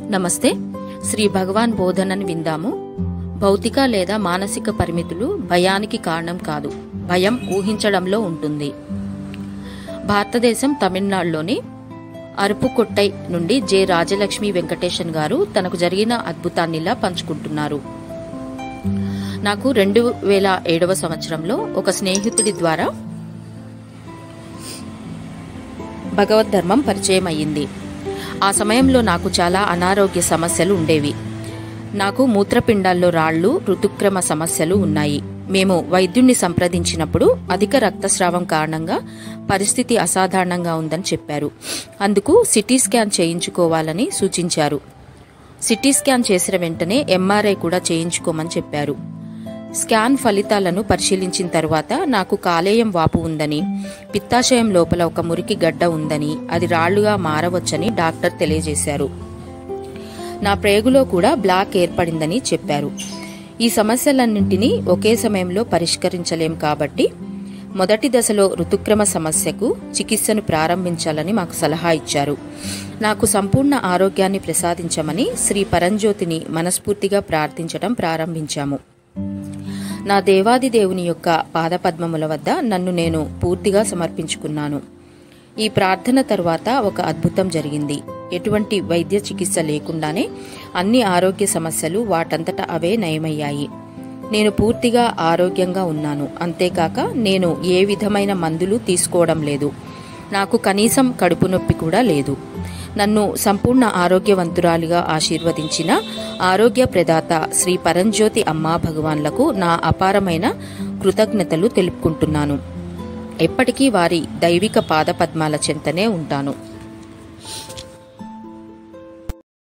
నమస్తే శ్రీ భగవాన్ బోధనని విందాము భౌతిక లేదా మానసిక పరిమితులు భయానికి కారణం కాదు భయం ఊహించడంలో ఉంటుంది భారతదేశం తమిళనాడులోని అరుపుకొట్టై నుండి జె రాజలక్ష్మి వెంకటేశన్ గారు తనకు జరిగిన అద్భుతాన్నిలా పంచుకుంటున్నారు నాకు రెండు వేల ఏడవ సంవత్సరంలో ఒక స్నేహితుడి ద్వారా భగవద్ ధర్మం పరిచయం అయ్యింది ఆ సమయంలో నాకు చాలా అనారోగ్య సమస్యలు ఉండేవి నాకు మూత్రపిండాల్లో రాళ్లు ఋతుక్రమ సమస్యలు ఉన్నాయి మేము వైద్యుణ్ణి సంప్రదించినప్పుడు అధిక రక్తస్రావం కారణంగా పరిస్థితి అసాధారణంగా ఉందని చెప్పారు అందుకు సిటీ స్కాన్ చేయించుకోవాలని సూచించారు సిటీ స్కాన్ చేసిన వెంటనే ఎంఆర్ఐ కూడా చేయించుకోమని చెప్పారు స్కాన్ ఫలితాలను పరిశీలించిన తర్వాత నాకు కాలేయం వాపు ఉందని పిత్తాశయం లోపల ఒక మురికి గడ్డ ఉందని అది రాళ్లుగా మారవచ్చని డాక్టర్ తెలియజేశారు నా ప్రేగులో కూడా బ్లాక్ ఏర్పడిందని చెప్పారు ఈ సమస్యలన్నింటినీ ఒకే సమయంలో పరిష్కరించలేం కాబట్టి మొదటి దశలో ఋతుక్రమ సమస్యకు చికిత్సను ప్రారంభించాలని మాకు సలహా ఇచ్చారు నాకు సంపూర్ణ ఆరోగ్యాన్ని ప్రసాదించమని శ్రీ పరంజ్యోతిని మనస్ఫూర్తిగా ప్రార్థించడం ప్రారంభించాము నా దేవాది దేవుని యొక్క పాదపద్మముల వద్ద నన్ను నేను పూర్తిగా సమర్పించుకున్నాను ఈ ప్రార్థన తరువాత ఒక అద్భుతం జరిగింది ఎటువంటి వైద్య చికిత్స లేకుండానే అన్ని ఆరోగ్య సమస్యలు వాటంతట అవే నయమయ్యాయి నేను పూర్తిగా ఆరోగ్యంగా ఉన్నాను అంతేకాక నేను ఏ విధమైన మందులు తీసుకోవడం లేదు నాకు కనీసం కడుపు నొప్పి కూడా లేదు నన్ను సంపూర్ణ ఆరోగ్యవంతురాలిగా ఆశీర్వదించిన ఆరోగ్య ప్రదాత శ్రీ పరంజ్యోతి అమ్మా భగవాన్లకు నా అపారమైన కృతజ్ఞతలు తెలుపుకుంటున్నాను ఎప్పటికీ వారి దైవిక పాదపద్మాల చెంతనే ఉంటాను